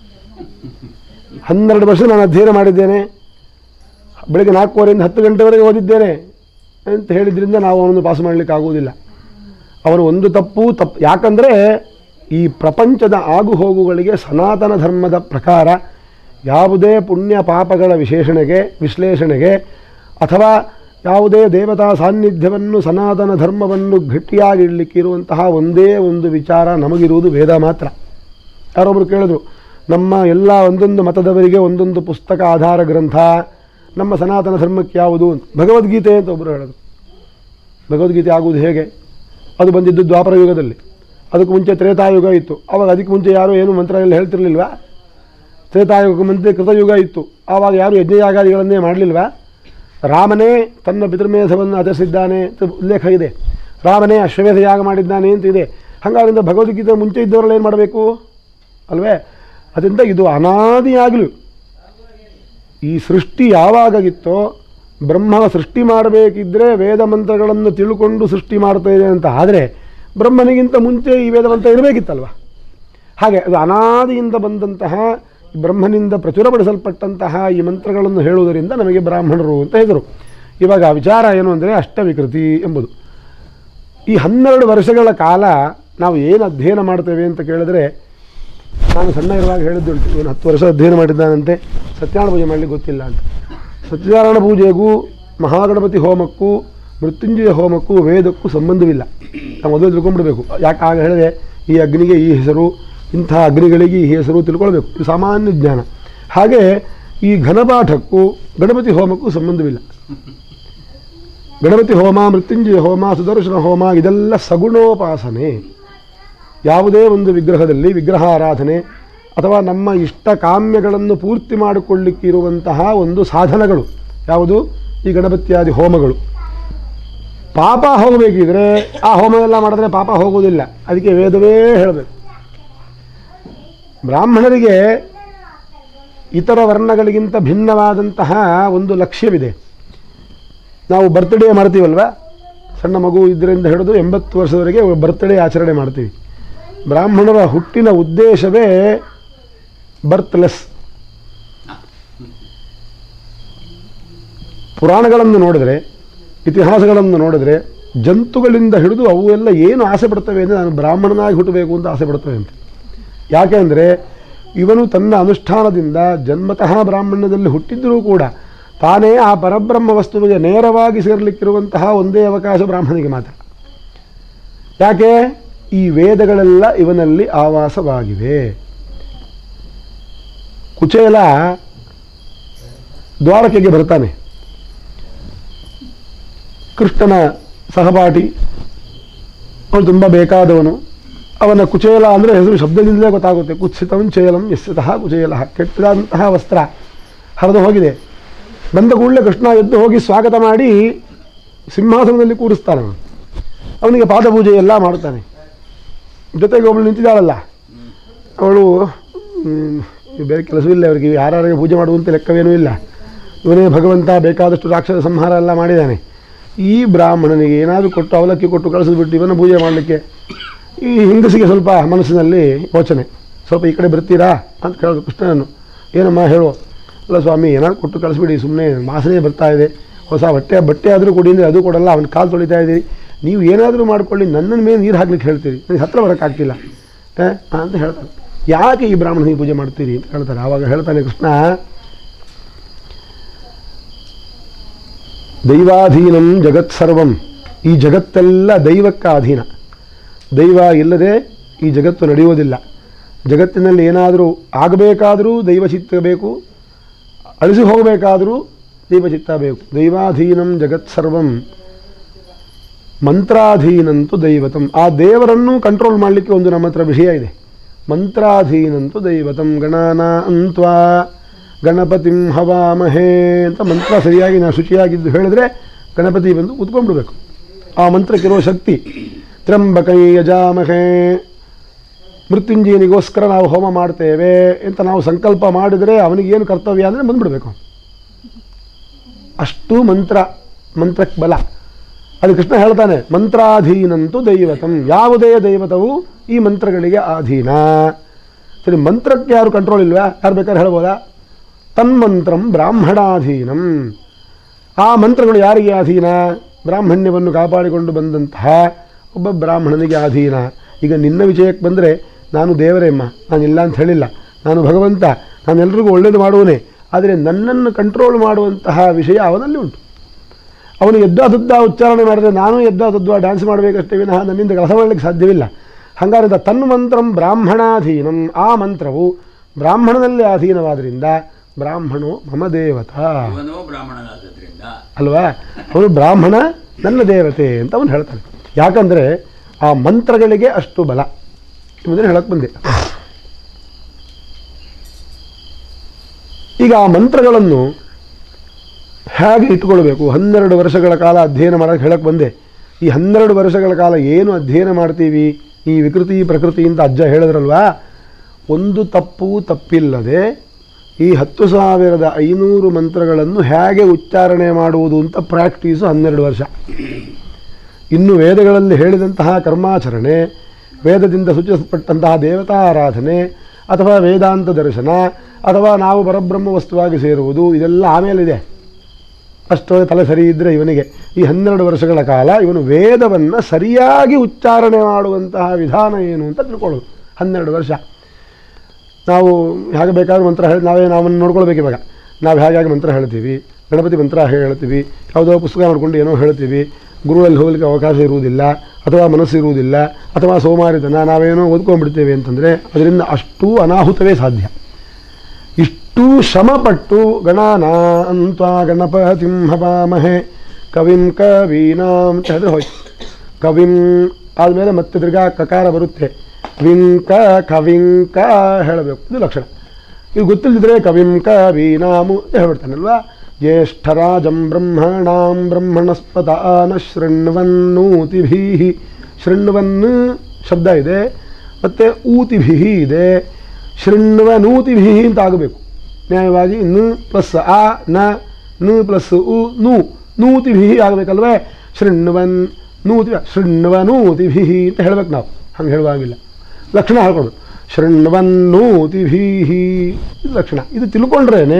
ಹನ್ನೆರಡು ವರ್ಷ ನಾನು ಅಧ್ಯಯನ ಮಾಡಿದ್ದೇನೆ ಬೆಳಗ್ಗೆ ನಾಲ್ಕೂವರೆಯಿಂದ ಹತ್ತು ಗಂಟೆವರೆಗೆ ಓದಿದ್ದೇನೆ ಅಂತ ಹೇಳಿದ್ರಿಂದ ನಾವು ಅವನನ್ನು ಪಾಸ್ ಮಾಡಲಿಕ್ಕೆ ಆಗುವುದಿಲ್ಲ ಅವನು ಒಂದು ತಪ್ಪು ತಪ್ಪು ಯಾಕಂದರೆ ಈ ಪ್ರಪಂಚದ ಆಗುಹೋಗುಗಳಿಗೆ ಸನಾತನ ಧರ್ಮದ ಪ್ರಕಾರ ಯಾವುದೇ ಪುಣ್ಯ ಪಾಪಗಳ ವಿಶೇಷಣೆಗೆ ವಿಶ್ಲೇಷಣೆಗೆ ಅಥವಾ ಯಾವುದೇ ದೇವತಾ ಸಾನ್ನಿಧ್ಯವನ್ನು ಸನಾತನ ಧರ್ಮವನ್ನು ಗಟ್ಟಿಯಾಗಿಡಲಿಕ್ಕಿರುವಂತಹ ಒಂದೇ ಒಂದು ವಿಚಾರ ನಮಗಿರುವುದು ವೇದ ಮಾತ್ರ ಯಾರೊಬ್ಬರು ಕೇಳಿದ್ರು ನಮ್ಮ ಎಲ್ಲ ಒಂದೊಂದು ಮತದವರಿಗೆ ಒಂದೊಂದು ಪುಸ್ತಕ ಆಧಾರ ಗ್ರಂಥ ನಮ್ಮ ಸನಾತನ ಧರ್ಮಕ್ಕೆ ಯಾವುದು ಅಂತ ಭಗವದ್ಗೀತೆ ಅಂತ ಒಬ್ಬರು ಹೇಳಿದ್ರು ಭಗವದ್ಗೀತೆ ಆಗುವುದು ಹೇಗೆ ಅದು ಬಂದಿದ್ದು ದ್ವಾಪರ ಯುಗದಲ್ಲಿ ಅದಕ್ಕೆ ಮುಂಚೆ ತ್ರೇತಾಯುಗ ಇತ್ತು ಆವಾಗ ಅದಕ್ಕೆ ಮುಂಚೆ ಯಾರು ಏನು ಮಂತ್ರ ಎಲ್ಲ ಹೇಳ್ತಿರ್ಲಿಲ್ವಾ ತ್ರೇತಾಯುಗಕ್ಕೆ ಮುಂಚೆ ಕೃತಯುಗ ಇತ್ತು ಆವಾಗ ಯಾರು ಯಜ್ಞಯಾಗಾದಿಗಳನ್ನೇ ಮಾಡಲಿಲ್ವಾ ರಾಮನೇ ತನ್ನ ಪಿತೃಮೇಧವನ್ನು ಆಚರಿಸಿದ್ದಾನೆ ಅಂತ ಉಲ್ಲೇಖ ಇದೆ ರಾಮನೇ ಅಶ್ವಮೇಧ ಯಾಗ ಮಾಡಿದ್ದಾನೆ ಅಂತ ಇದೆ ಹಾಗಾದ್ರಿಂದ ಭಗವದ್ಗೀತೆ ಮುಂಚೆ ಇದ್ದವರೆಲ್ಲ ಏನು ಮಾಡಬೇಕು ಅಲ್ವೇ ಅದರಿಂದ ಇದು ಅನಾದಿಯಾಗಲು ಈ ಸೃಷ್ಟಿ ಯಾವಾಗಾಗಿತ್ತೋ ಬ್ರಹ್ಮ ಸೃಷ್ಟಿ ಮಾಡಬೇಕಿದ್ರೆ ವೇದ ಮಂತ್ರಗಳನ್ನು ತಿಳ್ಕೊಂಡು ಸೃಷ್ಟಿ ಮಾಡ್ತಾ ಇದೆ ಅಂತ ಆದರೆ ಬ್ರಹ್ಮನಿಗಿಂತ ಮುಂಚೆ ಈ ವೇದ ಮಂತ್ರ ಇರಬೇಕಿತ್ತಲ್ವ ಹಾಗೆ ಅದು ಅನಾದಿಯಿಂದ ಬಂದಂತಹ ಬ್ರಹ್ಮನಿಂದ ಪ್ರಚುರಪಡಿಸಲ್ಪಟ್ಟಂತಹ ಈ ಮಂತ್ರಗಳನ್ನು ಹೇಳುವುದರಿಂದ ನಮಗೆ ಬ್ರಾಹ್ಮಣರು ಅಂತ ಹೆಸರು ಇವಾಗ ಆ ವಿಚಾರ ಏನು ಅಂದರೆ ಅಷ್ಟವಿಕೃತಿ ಎಂಬುದು ಈ ಹನ್ನೆರಡು ವರ್ಷಗಳ ಕಾಲ ನಾವು ಏನು ಅಧ್ಯಯನ ಮಾಡ್ತೇವೆ ಅಂತ ಕೇಳಿದ್ರೆ ನಾನು ಸಣ್ಣ ಇರುವಾಗ ಹೇಳಿದ್ದುಂಟು ಇವನು ಹತ್ತು ವರ್ಷ ಅಧ್ಯಯನ ಮಾಡಿದ್ದಾನಂತೆ ಸತ್ಯನಾರಾಯಣ ಪೂಜೆ ಮಾಡಲಿಕ್ಕೆ ಗೊತ್ತಿಲ್ಲ ಅಂತ ಸತ್ಯನಾರಾಯಣ ಪೂಜೆಗೂ ಮಹಾಗಣಪತಿ ಹೋಮಕ್ಕೂ ಮೃತ್ಯುಂಜಯ ಹೋಮಕ್ಕೂ ವೇದಕ್ಕೂ ಸಂಬಂಧವಿಲ್ಲ ನಾವು ಮೊದಲು ತಿಳ್ಕೊಂಡ್ಬಿಡ್ಬೇಕು ಯಾಕೆ ಆಗ ಹೇಳಿದೆ ಈ ಅಗ್ನಿಗೆ ಈ ಹೆಸರು ಇಂಥ ಅಗ್ನಿಗಳಿಗೆ ಈ ಹೆಸರು ತಿಳ್ಕೊಳ್ಬೇಕು ಇದು ಸಾಮಾನ್ಯ ಜ್ಞಾನ ಹಾಗೆ ಈ ಘನಪಾಠಕ್ಕೂ ಗಣಪತಿ ಹೋಮಕ್ಕೂ ಸಂಬಂಧವಿಲ್ಲ ಗಣಪತಿ ಹೋಮ ಮೃತ್ಯುಂಜಯ ಹೋಮ ಸುದರ್ಶನ ಹೋಮ ಇದೆಲ್ಲ ಸಗುಣೋಪಾಸನೆ ಯಾವುದೇ ಒಂದು ವಿಗ್ರಹದಲ್ಲಿ ವಿಗ್ರಹ ಆರಾಧನೆ ಅಥವಾ ನಮ್ಮ ಇಷ್ಟ ಕಾಮ್ಯಗಳನ್ನು ಪೂರ್ತಿ ಮಾಡಿಕೊಳ್ಳಿಕ್ಕಿರುವಂತಹ ಒಂದು ಸಾಧನಗಳು ಯಾವುದು ಈ ಗಣಪತಿಯಾದಿ ಹೋಮಗಳು ಪಾಪ ಹೋಗಬೇಕಿದ್ರೆ ಆ ಹೋಮ ಎಲ್ಲ ಮಾಡಿದ್ರೆ ಪಾಪ ಹೋಗುವುದಿಲ್ಲ ಅದಕ್ಕೆ ವೇದವೇ ಹೇಳಬೇಕು ಬ್ರಾಹ್ಮಣರಿಗೆ ಇತರ ವರ್ಣಗಳಿಗಿಂತ ಭಿನ್ನವಾದಂತಹ ಒಂದು ಲಕ್ಷ್ಯವಿದೆ ನಾವು ಬರ್ತ್ಡೇ ಮಾಡ್ತೀವಲ್ವ ಸಣ್ಣ ಮಗು ಇದರಿಂದ ಹಿಡಿದು ಎಂಬತ್ತು ವರ್ಷದವರೆಗೆ ಬರ್ತ್ಡೇ ಆಚರಣೆ ಮಾಡ್ತೀವಿ ಬ್ರಾಹ್ಮಣರ ಹುಟ್ಟಿನ ಉದ್ದೇಶವೇ ಬರ್ತ್ಲೆಸ್ ಪುರಾಣಗಳನ್ನು ನೋಡಿದರೆ ಇತಿಹಾಸಗಳನ್ನು ನೋಡಿದರೆ ಜಂತುಗಳಿಂದ ಹಿಡಿದು ಅವು ಎಲ್ಲ ಏನು ಆಸೆ ಪಡ್ತವೆ ಅಂದರೆ ನಾನು ಬ್ರಾಹ್ಮಣನಾಗಿ ಹುಟ್ಟಬೇಕು ಅಂತ ಆಸೆ ಪಡ್ತವೆ ಅಂತ ಯಾಕೆ ಅಂದರೆ ಇವನು ತನ್ನ ಅನುಷ್ಠಾನದಿಂದ ಜನ್ಮತಃ ಬ್ರಾಹ್ಮಣ್ಯದಲ್ಲಿ ಹುಟ್ಟಿದ್ದರೂ ಕೂಡ ತಾನೇ ಆ ಪರಬ್ರಹ್ಮ ವಸ್ತುವಿಗೆ ನೇರವಾಗಿ ಸೇರಲಿಕ್ಕಿರುವಂತಹ ಒಂದೇ ಅವಕಾಶ ಬ್ರಾಹ್ಮಣಿಗೆ ಮಾತ್ರ ಯಾಕೆ ಈ ವೇದಗಳೆಲ್ಲ ಇವನಲ್ಲಿ ಆವಾಸವಾಗಿವೆ ಕುಚೇಲ ದ್ವಾರಕೆಗೆ ಬರ್ತಾನೆ ಕೃಷ್ಣನ ಸಹಪಾಠಿ ಅವನು ತುಂಬ ಬೇಕಾದವನು ಅವನ ಕುಚೇಲ ಅಂದರೆ ಹೆಸರು ಶಬ್ದದಿಂದಲೇ ಗೊತ್ತಾಗುತ್ತೆ ಕುತ್ಸಿತಂ ಚೇಲಂ ಯಸ್ಯತಃ ಕುಚೇಲ ಕೆಟ್ಟದಂತಹ ವಸ್ತ್ರ ಹರಿದು ಹೋಗಿದೆ ಬಂದ ಕೂಡಲೇ ಕೃಷ್ಣ ಎದ್ದು ಹೋಗಿ ಸ್ವಾಗತ ಮಾಡಿ ಸಿಂಹಾಸನದಲ್ಲಿ ಕೂರಿಸ್ತಾನೆ ಅವನು ಅವನಿಗೆ ಪಾದಪೂಜೆ ಎಲ್ಲ ಮಾಡ್ತಾನೆ ಜೊತೆಗೆ ಒಬ್ಬಳು ನಿಂತಿದ್ದಾಳಲ್ಲ ಅವಳು ಹ್ಮ್, ಬೇರೆ ಕೆಲಸವಿಲ್ಲ ಅವರಿಗೆ ಯಾರ್ಯಾರಿಗೆ ಪೂಜೆ ಮಾಡುವಂಥ ಲೆಕ್ಕವೇನೂ ಇಲ್ಲ ಇವನೇ ಭಗವಂತ ಬೇಕಾದಷ್ಟು ರಾಕ್ಷಸ ಸಂಹಾರ ಎಲ್ಲ ಮಾಡಿದ್ದಾನೆ ಈ ಬ್ರಾಹ್ಮಣನಿಗೆ ಏನಾದರೂ ಕೊಟ್ಟು ಅವಲಕ್ಕಿ ಕೊಟ್ಟು ಕಳಿಸಿಬಿಟ್ಟು ಇವನ ಪೂಜೆ ಮಾಡಲಿಕ್ಕೆ ಈ ಹೆಂಗಸಿಗೆ ಸ್ವಲ್ಪ ಮನಸ್ಸಿನಲ್ಲಿ ಯೋಚನೆ ಸ್ವಲ್ಪ ಈ ಕಡೆ ಬರ್ತೀರಾ ಅಂತ ಕೇಳೋದು ಕೃಷ್ಣನನ್ನು ಏನಮ್ಮ ಹೇಳು ಅಲ್ಲ ಸ್ವಾಮಿ ಏನಾದ್ರು ಕೊಟ್ಟು ಕಳಿಸ್ಬಿಡಿ ಸುಮ್ಮನೆ ವಾಸನೆ ಬರ್ತಾ ಇದೆ ಹೊಸ ಬಟ್ಟೆ ಬಟ್ಟೆ ಆದರೂ ಕೊಡಿ ಅಂದರೆ ಅದು ಕೊಡಲ್ಲ ಅವನ ಕಾಲು ತೊಳಿತಾ ಇದ್ದೀರಿ ನೀವು ಏನಾದರೂ ಮಾಡ್ಕೊಳ್ಳಿ ನನ್ನ ಮೇಲೆ ನೀರು ಹಾಕ್ಲಿಕ್ಕೆ ಹೇಳ್ತೀರಿ ನನಗೆ ಹತ್ರ ಬರೋಕ್ಕಾಗ್ತಿಲ್ಲ ಏ? ಅಂತ ಹೇಳ್ತಾರೆ ಯಾಕೆ ಈ ಬ್ರಾಹ್ಮಣನಿಗೆ ಪೂಜೆ ಮಾಡ್ತೀರಿ ಅಂತ ಹೇಳ್ತಾರೆ ಆವಾಗ ಹೇಳ್ತಾನೆ ಕೃಷ್ಣ ದೈವಾಧೀನಂ ಜಗತ್ ಸರ್ವಂ ಈ ಜಗತ್ತೆಲ್ಲ ದೈವಕ್ಕೆ ಅಧೀನ ದೈವ ಇಲ್ಲದೆ ಈ ಜಗತ್ತು ನಡೆಯುವುದಿಲ್ಲ ಜಗತ್ತಿನಲ್ಲಿ ಏನಾದರೂ ಆಗಬೇಕಾದರೂ ದೈವ ಚಿತ್ತ ಬೇಕು ಅಳಿಸಿ ಹೋಗಬೇಕಾದರೂ ದೈವ ಚಿತ್ತ ಬೇಕು ದೈವಾಧೀನಂ ಜಗತ್ ಸರ್ವಂ ಮಂತ್ರಾಧೀನಂತು ದೈವತಂ ಆ ದೇವರನ್ನು ಕಂಟ್ರೋಲ್ ಮಾಡಲಿಕ್ಕೆ ಒಂದು ನಮ್ಮ ಹತ್ರ ವಿಷಯ ಇದೆ ಮಂತ್ರಾಧೀನಂತು ದೈವತಂ ಗಣಾನ ಅಂತ್ವಾ ಗಣಪತಿಂ ಹವಾಮಹೇ ಅಂತ ಮಂತ್ರ ಸರಿಯಾಗಿ ನಾವು ಶುಚಿಯಾಗಿದ್ದು ಹೇಳಿದ್ರೆ ಗಣಪತಿ ಬಂದು ಕೂತ್ಕೊಂಡ್ಬಿಡ್ಬೇಕು ಆ ಮಂತ್ರಕ್ಕಿರೋ ಶಕ್ತಿ ತ್ರಂಬಕೈ ಯಜಾಮಹೇ ಮೃತ್ಯುಂಜಯನಿಗೋಸ್ಕರ ನಾವು ಹೋಮ ಮಾಡ್ತೇವೆ ಅಂತ ನಾವು ಸಂಕಲ್ಪ ಮಾಡಿದರೆ ಅವನಿಗೇನು ಕರ್ತವ್ಯ ಅಂದರೆ ಬಂದ್ಬಿಡ್ಬೇಕು ಅಷ್ಟು ಮಂತ್ರ ಮಂತ್ರಕ್ಕೆ ಬಲ ಅದು ಕೃಷ್ಣ ಹೇಳ್ತಾನೆ ಮಂತ್ರಾಧೀನಂತೂ ದೈವತಂ ಯಾವುದೇ ದೈವತವು ಈ ಮಂತ್ರಗಳಿಗೆ ಅಧೀನ ಸರಿ ಮಂತ್ರಕ್ಕೆ ಯಾರು ಕಂಟ್ರೋಲ್ ಇಲ್ವಾ ಯಾರು ಬೇಕಾದ್ರೆ ಹೇಳ್ಬೋದಾ ತನ್ಮಂತ್ರಂ ಬ್ರಾಹ್ಮಣಾಧೀನಂ ಆ ಮಂತ್ರಗಳು ಯಾರಿಗೆ ಅಧೀನ ಬ್ರಾಹ್ಮಣ್ಯವನ್ನು ಕಾಪಾಡಿಕೊಂಡು ಬಂದಂತಹ ಒಬ್ಬ ಬ್ರಾಹ್ಮಣನಿಗೆ ಅಧೀನ ಈಗ ನಿನ್ನ ವಿಷಯಕ್ಕೆ ಬಂದರೆ ನಾನು ದೇವರೇ ಅಮ್ಮ ನಾನು ಇಲ್ಲ ಅಂತ ಹೇಳಿಲ್ಲ ನಾನು ಭಗವಂತ ನಾನು ಎಲ್ರಿಗೂ ಒಳ್ಳೇದು ಮಾಡುವನೇ ಆದರೆ ನನ್ನನ್ನು ಕಂಟ್ರೋಲ್ ಮಾಡುವಂತಹ ವಿಷಯ ಅವನಲ್ಲಿ ಉಂಟು ಅವನು ಎದ್ದಾದುದ್ದ ಉಚ್ಚಾರಣೆ ಮಾಡಿದ್ರೆ ನಾನು ಎದ್ದಾದುದ್ದ ಡ್ಯಾನ್ಸ್ ಮಾಡಬೇಕಷ್ಟೇ ವಿನಃ ನನ್ನಿಂದ ಕೆಲಸ ಮಾಡಲಿಕ್ಕೆ ಸಾಧ್ಯವಿಲ್ಲ ಹಾಗಾದ್ರೆ ತನ್ಮಂತ್ರಂ ಬ್ರಾಹ್ಮಣಾಧೀನಂ ಆ ಮಂತ್ರವು ಬ್ರಾಹ್ಮಣನಲ್ಲಿ ಅಧೀನವಾದ್ದರಿಂದ ಬ್ರಾಹ್ಮಣೋ ಮಮ ದೇವತಾ ಇವನು ಬ್ರಾಹ್ಮಣನಾದದ್ರಿಂದ ಅಲ್ವಾ ಅವನು ಬ್ರಾಹ್ಮಣ ನನ್ನ ದೇವತೆ ಅಂತ ಅವನು ಹೇಳ್ತಾನೆ ಯಾಕಂದರೆ ಆ ಮಂತ್ರಗಳಿಗೆ ಅಷ್ಟು ಬಲ ಎಂಬುದನ್ನು ಹೇಳಕ್ಕೆ ಬಂದೆ ಈಗ ಆ ಮಂತ್ರಗಳನ್ನು ಹೇಗೆ ಇಟ್ಕೊಳ್ಬೇಕು ಹನ್ನೆರಡು ವರ್ಷಗಳ ಕಾಲ ಅಧ್ಯಯನ ಮಾಡೋಕ್ಕೆ ಹೇಳಕ್ಕೆ ಬಂದೆ ಈ ಹನ್ನೆರಡು ವರ್ಷಗಳ ಕಾಲ ಏನು ಅಧ್ಯಯನ ಮಾಡ್ತೀವಿ ಈ ವಿಕೃತಿ ಪ್ರಕೃತಿ ಅಂತ ಅಜ್ಜ ಹೇಳಿದ್ರಲ್ವಾ ಒಂದು ತಪ್ಪು ತಪ್ಪಿಲ್ಲದೆ ಈ ಹತ್ತು ಸಾವಿರದ ಐನೂರು ಮಂತ್ರಗಳನ್ನು ಹೇಗೆ ಉಚ್ಚಾರಣೆ ಮಾಡುವುದು ಅಂತ ಪ್ರಾಕ್ಟೀಸು ಹನ್ನೆರಡು ವರ್ಷ ಇನ್ನು ವೇದಗಳಲ್ಲಿ ಹೇಳಿದಂತಹ ಕರ್ಮಾಚರಣೆ ವೇದದಿಂದ ಸೂಚಿಸಲ್ಪಟ್ಟಂತಹ ದೇವತಾ ಆರಾಧನೆ ಅಥವಾ ವೇದಾಂತ ದರ್ಶನ ಅಥವಾ ನಾವು ಪರಬ್ರಹ್ಮ ವಸ್ತುವಾಗಿ ಸೇರುವುದು ಇದೆಲ್ಲ ಆಮೇಲಿದೆ ಅಷ್ಟೊಂದು ತಲೆ ಸರಿ ಇದ್ದರೆ ಇವನಿಗೆ ಈ ಹನ್ನೆರಡು ವರ್ಷಗಳ ಕಾಲ ಇವನು ವೇದವನ್ನು ಸರಿಯಾಗಿ ಉಚ್ಚಾರಣೆ ಮಾಡುವಂತಹ ವಿಧಾನ ಏನು ಅಂತ ತಿಳ್ಕೊಳ್ಳೋದು ಹನ್ನೆರಡು ವರ್ಷ ನಾವು ಹೇಗೆ ಬೇಕಾದ್ರೂ ಮಂತ್ರ ಹೇಳಿ ನಾವೇ ನಾವನ್ನು ನೋಡ್ಕೊಳ್ಬೇಕು ಇವಾಗ ನಾವು ಹೇಗೆ ಹೇಗೆ ಮಂತ್ರ ಹೇಳ್ತೀವಿ ಗಣಪತಿ ಮಂತ್ರ ಹೇಳ್ತೀವಿ ಯಾವುದೋ ಪುಸ್ತಕ ನೋಡ್ಕೊಂಡು ಏನೋ ಹೇಳ್ತೀವಿ ಗುರುಗಳಲ್ಲಿ ಹೋಗಲಿಕ್ಕೆ ಅವಕಾಶ ಇರುವುದಿಲ್ಲ ಅಥವಾ ಮನಸ್ಸು ಇರುವುದಿಲ್ಲ ಅಥವಾ ಸೋಮಾರಿತನ ನಾವೇನೋ ಓದ್ಕೊಂಡ್ಬಿಡ್ತೇವೆ ಅಂತಂದರೆ ಅದರಿಂದ ಅಷ್ಟೂ ಅನಾಹುತವೇ ಸಾಧ್ಯ ಇಷ್ಟೂ ಶ್ರಮಪಟ್ಟು ಗಣಾನ ಅಂತ ಗಣಪತಿಂ ಹವಾಮಹೆ ಕವಿಂ ಕವೀನಾಂ ಅಂತ ಹೇಳಿದ್ರೆ ಹೋಯ್ತು ಕವಿಂ ಆದಮೇಲೆ ಮತ್ತೆ ತಿರ್ಗಾ ಕಕಾರ ಬರುತ್ತೆ ವಿಂಕ ಕವಿಂಕ ಹೇಳಬೇಕು ಇದು ಲಕ್ಷಣ ಇದು ಗೊತ್ತಿಲ್ಲದಿದ್ರೆ ಕವಿಂ ಕವೀನಾಮು ಅಂತ ಹೇಳ್ಬಿಡ್ತಾನಲ್ವಾ ಜ್ಯೇಷ್ಠರಾಜಂ ಬ್ರಹ್ಮಣಾಂ ಬ್ರಹ್ಮಣಸ್ಪತ ನ ಶೃಣ್ವನ್ನೂತಿಭಿ ಶೃಣ್ವನ್ ಶಬ್ದ ಇದೆ ಮತ್ತು ಊತಿಭಿ ಇದೆ ಶೃಣ್ವನೂತಿಭಿ ಅಂತ ಆಗಬೇಕು ನ್ಯಾಯವಾಗಿ ನ ಪ್ಲಸ್ ಆ ನ ನ ಪ್ಲಸ್ ಉ ನು ನೂತಿಭಿ ಆಗಬೇಕಲ್ವೇ ಶೃಣ್ವನ್ ನೂತಿ ಶೃಣ್ವನೂತಿಭಿ ಅಂತ ಹೇಳ್ಬೇಕು ನಾವು ಹಂಗೆ ಹೇಳುವಾಗಿಲ್ಲ ಲಕ್ಷಣ ಹೇಳ್ಕೊಡ್ಬೇಕು ಶೃಣ್ವನ್ನೂತಿಭಿ ಇದು ಲಕ್ಷಣ ಇದು ತಿಳ್ಕೊಂಡ್ರೇನೆ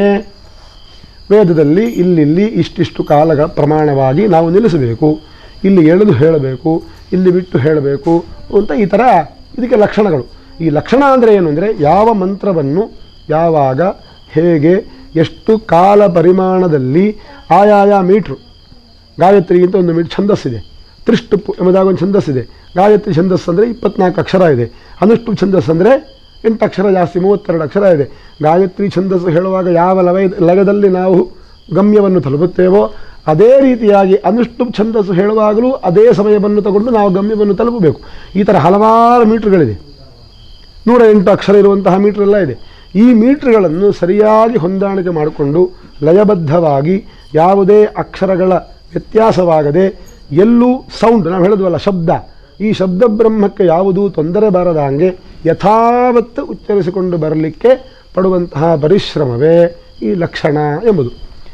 ವೇದದಲ್ಲಿ ಇಲ್ಲಿಲ್ಲಿ ಇಷ್ಟಿಷ್ಟು ಕಾಲ ಪ್ರಮಾಣವಾಗಿ ನಾವು ನಿಲ್ಲಿಸಬೇಕು ಇಲ್ಲಿ ಎಳೆದು ಹೇಳಬೇಕು ಇಲ್ಲಿ ಬಿಟ್ಟು ಹೇಳಬೇಕು ಅಂತ ಈ ಥರ ಇದಕ್ಕೆ ಲಕ್ಷಣಗಳು ಈ ಲಕ್ಷಣ ಅಂದರೆ ಏನು ಅಂದರೆ ಯಾವ ಮಂತ್ರವನ್ನು ಯಾವಾಗ ಹೇಗೆ ಎಷ್ಟು ಕಾಲ ಪರಿಮಾಣದಲ್ಲಿ ಆಯಾಯ ಮೀಟ್ರು ಗಾಯತ್ರಿ ಅಂತ ಒಂದು ಮೀಟ್ ಛಂದಸ್ಸಿದೆ ತ್ರಿಷ್ಟುಪ್ಪು ಎಂಬುದಾಗಿ ಒಂದು ಛಂದಸ್ಸಿದೆ ಗಾಯತ್ರಿ ಛಂದಸ್ಸು ಅಂದರೆ ಇಪ್ಪತ್ನಾಲ್ಕು ಅಕ್ಷರ ಇದೆ ಅನುಷ್ಟು ಛಂದಸ್ಸು ಅಂದರೆ ಎಂಟು ಅಕ್ಷರ ಜಾಸ್ತಿ ಮೂವತ್ತೆರಡು ಅಕ್ಷರ ಇದೆ ಗಾಯತ್ರಿ ಛಂದಸ್ಸು ಹೇಳುವಾಗ ಯಾವ ಲವ ಲಯದಲ್ಲಿ ನಾವು ಗಮ್ಯವನ್ನು ತಲುಪುತ್ತೇವೋ ಅದೇ ರೀತಿಯಾಗಿ ಅನುಷ್ಟು ಛಂದಸ್ಸು ಹೇಳುವಾಗಲೂ ಅದೇ ಸಮಯವನ್ನು ತಗೊಂಡು ನಾವು ಗಮ್ಯವನ್ನು ತಲುಪಬೇಕು ಈ ಥರ ಹಲವಾರು ಮೀಟ್ರ್ಗಳಿದೆ ನೂರ ಎಂಟು ಅಕ್ಷರ ಇರುವಂತಹ ಮೀಟ್ರ್ ಎಲ್ಲ ಇದೆ ಈ ಮೀಟ್ರ್ಗಳನ್ನು ಸರಿಯಾಗಿ ಹೊಂದಾಣಿಕೆ ಮಾಡಿಕೊಂಡು ಲಯಬದ್ಧವಾಗಿ ಯಾವುದೇ ಅಕ್ಷರಗಳ ವ್ಯತ್ಯಾಸವಾಗದೆ ಎಲ್ಲೂ ಸೌಂಡ್ ನಾವು ಹೇಳಿದ್ವಲ್ಲ ಶಬ್ದ ಈ ಶಬ್ದ ಬ್ರಹ್ಮಕ್ಕೆ ಯಾವುದೂ ತೊಂದರೆ ಬಾರದಂಗೆ ಯಥಾವತ್ತು ಉಚ್ಚರಿಸಿಕೊಂಡು ಬರಲಿಕ್ಕೆ ಪಡುವಂತಹ ಪರಿಶ್ರಮವೇ ಈ ಲಕ್ಷಣ ಎಂಬುದು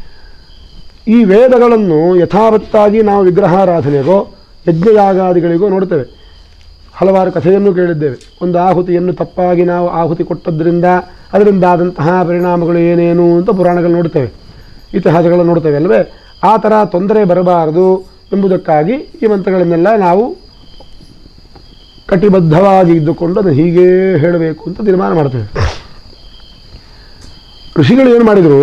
ಈ ವೇದಗಳನ್ನು ಯಥಾವತ್ತಾಗಿ ನಾವು ವಿಗ್ರಹಾರಾಧನೆಗೋ ಯಜ್ಞಯಾಗಾದಿಗಳಿಗೋ ನೋಡ್ತೇವೆ ಹಲವಾರು ಕಥೆಯನ್ನು ಕೇಳಿದ್ದೇವೆ ಒಂದು ಆಹುತಿಯನ್ನು ತಪ್ಪಾಗಿ ನಾವು ಆಹುತಿ ಕೊಟ್ಟದ್ರಿಂದ ಅದರಿಂದ ಆದಂತಹ ಪರಿಣಾಮಗಳು ಏನೇನು ಅಂತ ಪುರಾಣಗಳು ನೋಡ್ತೇವೆ ಇತಿಹಾಸಗಳನ್ನು ನೋಡ್ತೇವೆ ಅಲ್ವೇ ಆ ಥರ ತೊಂದರೆ ಬರಬಾರದು ಎಂಬುದಕ್ಕಾಗಿ ಈ ಮಂತ್ರಗಳನ್ನೆಲ್ಲ ನಾವು ಕಟಿಬದ್ಧವಾಗಿ ಇದ್ದುಕೊಂಡು ಅದನ್ನು ಹೀಗೇ ಹೇಳಬೇಕು ಅಂತ ತೀರ್ಮಾನ ಮಾಡ್ತೇವೆ ಋಷಿಗಳು ಏನು ಮಾಡಿದರು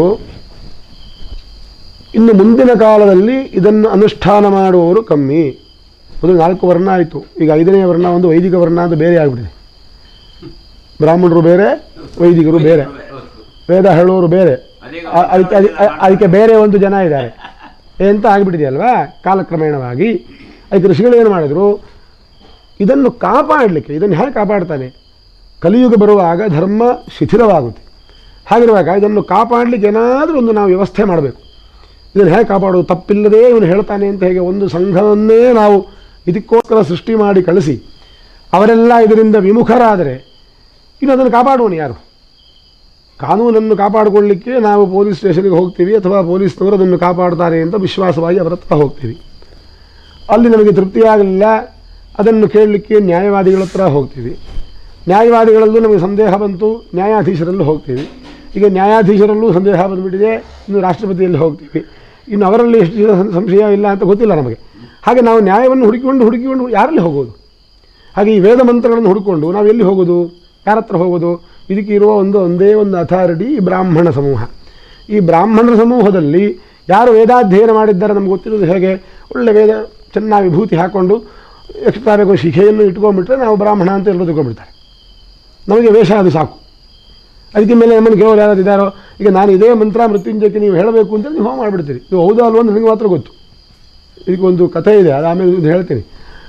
ಇನ್ನು ಮುಂದಿನ ಕಾಲದಲ್ಲಿ ಇದನ್ನು ಅನುಷ್ಠಾನ ಮಾಡುವವರು ಕಮ್ಮಿ ಮೊದಲು ನಾಲ್ಕು ವರ್ಣ ಆಯಿತು ಈಗ ಐದನೇ ವರ್ಣ ಒಂದು ವೈದಿಕ ವರ್ಣ ಅಂತ ಬೇರೆ ಆಗಿಬಿಟ್ಟಿದೆ ಬ್ರಾಹ್ಮಣರು ಬೇರೆ ವೈದಿಕರು ಬೇರೆ ವೇದ ಹೇಳೋರು ಬೇರೆ ಆ- ಅದಕ್ಕೆ ಅದಿ- ಅ- ಅದಕ್ಕೆ ಬೇರೆ ಒಂದು ಜನ ಇದ್ದಾರೆ ಅಂತ ಆಗಿಬಿಟ್ಟಿದೆಯಲ್ವಾ ಕಾಲಕ್ರಮೇಣವಾಗಿ ಅದಕ್ಕೆ ಋಷಿಗಳು ಏನು ಮಾಡಿದರು ಇದನ್ನು ಕಾಪಾಡಲಿಕ್ಕೆ ಇದನ್ನು ಹೇಗೆ ಕಾಪಾಡ್ತಾನೆ ಕಲಿಯುಗ ಬರುವಾಗ ಧರ್ಮ ಶಿಥಿಲವಾಗುತ್ತೆ ಹಾಗಿರುವಾಗ ಇದನ್ನು ಕಾಪಾಡಲಿಕ್ಕೆ ಏನಾದರೂ ಒಂದು ನಾವು ವ್ಯವಸ್ಥೆ ಮಾಡಬೇಕು ಇದನ್ನು ಹೇಗೆ ಕಾಪಾಡೋದು ತಪ್ಪಿಲ್ಲದೆ ಇವನು ಹೇಳ್ತಾನೆ ಅಂತ ಹೇಗೆ ಒಂದು ಸಂಘವನ್ನೇ ನಾವು ಇದಕ್ಕೋಸ್ಕರ ಸೃಷ್ಟಿ ಮಾಡಿ ಕಳಿಸಿ ಅವರೆಲ್ಲ ಇದರಿಂದ ವಿಮುಖರಾದರೆ ಇನ್ನು ಅದನ್ನು ಕಾಪಾಡುವನು ಯಾರು ಕಾನೂನನ್ನು ಕಾಪಾಡಿಕೊಳ್ಳಿಕ್ಕೆ ನಾವು ಪೊಲೀಸ್ ಸ್ಟೇಷನ್ಗೆ ಹೋಗ್ತೀವಿ ಅಥವಾ ಪೊಲೀಸ್ನವರು ಅದನ್ನು ಕಾಪಾಡ್ತಾರೆ ಅಂತ ವಿಶ್ವಾಸವಾಗಿ ಅವರ ಹತ್ರ ಹೋಗ್ತೀವಿ ಅಲ್ಲಿ ನಮಗೆ ತೃಪ್ತಿಯಾಗಲಿಲ್ಲ ಅದನ್ನು ಕೇಳಲಿಕ್ಕೆ ನ್ಯಾಯವಾದಿಗಳ ಹತ್ರ ಹೋಗ್ತೀವಿ ನ್ಯಾಯವಾದಿಗಳಲ್ಲೂ ನಮಗೆ ಸಂದೇಹ ಬಂತು ನ್ಯಾಯಾಧೀಶರಲ್ಲೂ ಹೋಗ್ತೀವಿ ಈಗ ನ್ಯಾಯಾಧೀಶರಲ್ಲೂ ಸಂದೇಹ ಬಂದುಬಿಟ್ಟಿದೆ ಇನ್ನು ರಾಷ್ಟ್ರಪತಿಯಲ್ಲಿ ಹೋಗ್ತೀವಿ ಇನ್ನು ಅವರಲ್ಲಿ ಎಷ್ಟು ಜನ ಸಂ- ಸಂಶಯ ಇಲ್ಲ ಅಂತ ಗೊತ್ತಿಲ್ಲ ನಮಗೆ ಹಾಗೆ ನಾವು ನ್ಯಾಯವನ್ನು ಹುಡುಕಿಕೊಂಡು ಹುಡುಕಿಕೊಂಡು ಯಾರಲ್ಲಿ ಹೋಗೋದು ಹಾಗೆ ಈ ವೇದ ಮಂತ್ರಗಳನ್ನು ಹುಡುಕೊಂಡು ನಾವು ಎಲ್ಲಿ ಹೋಗೋದು ಯಾರ ಹತ್ರ ಹೋಗೋದು ಇದಕ್ಕೆ ಇರುವ ಒಂದು ಒಂದೇ ಒಂದು ಅಥಾರಿಟಿ ಈ ಬ್ರಾಹ್ಮಣ ಸಮೂಹ ಈ ಬ್ರಾಹ್ಮಣರ ಸಮೂಹದಲ್ಲಿ ಯಾರು ವೇದಾಧ್ಯಯನ ಮಾಡಿದ್ದಾರೆ ನಮ್ಗೆ ಗೊತ್ತಿರೋದು ಹೇಗೆ ಒಳ್ಳೆ ವೇದ ಚೆನ್ನಾಗಿ ವಿಭೂತಿ ಹಾಕ್ಕೊಂಡು ಎಕ್ಸ್ಟ್ರಾ ಬೇಕು ಶಿಖೆಯನ್ನು ಇಟ್ಕೊಂಡ್ಬಿಟ್ರೆ ನಾವು ಬ್ರಾಹ್ಮಣ ಅಂತ ಎಲ್ಲರೂ ತಿಳ್ಕೊಂಡ್ಬಿಡ್ತಾರೆ ನಮಗೆ ವೇಷ ಅದು ಸಾಕು ಅದಕ್ಕೆ ಮೇಲೆ ನಮ್ಮನ್ನು ಕೇವಲ ಯಾರಾದ್ರು ಇದ್ದಾರೋ ಈಗ ನಾನು ಇದೇ ಮಂತ್ರ ಮೃತ್ಯುಂಜಯಕ್ಕೆ ನೀವು ಹೇಳಬೇಕು ಅಂತ ನೀವು ಹೋಮ ಮಾಡಿಬಿಡ್ತೀರಿ ಇದು ಹೌದಾ ಅಲ್ವೋ ಅಂತ ನನಗೆ ಮಾತ್ರ ಗೊತ್ತು ಇದಕ್ಕೆ ಒಂದು ಕಥೆ ಇದೆ ಅದು ಆಮೇಲೆ ಇದು ಹೇಳ್ತೀನಿ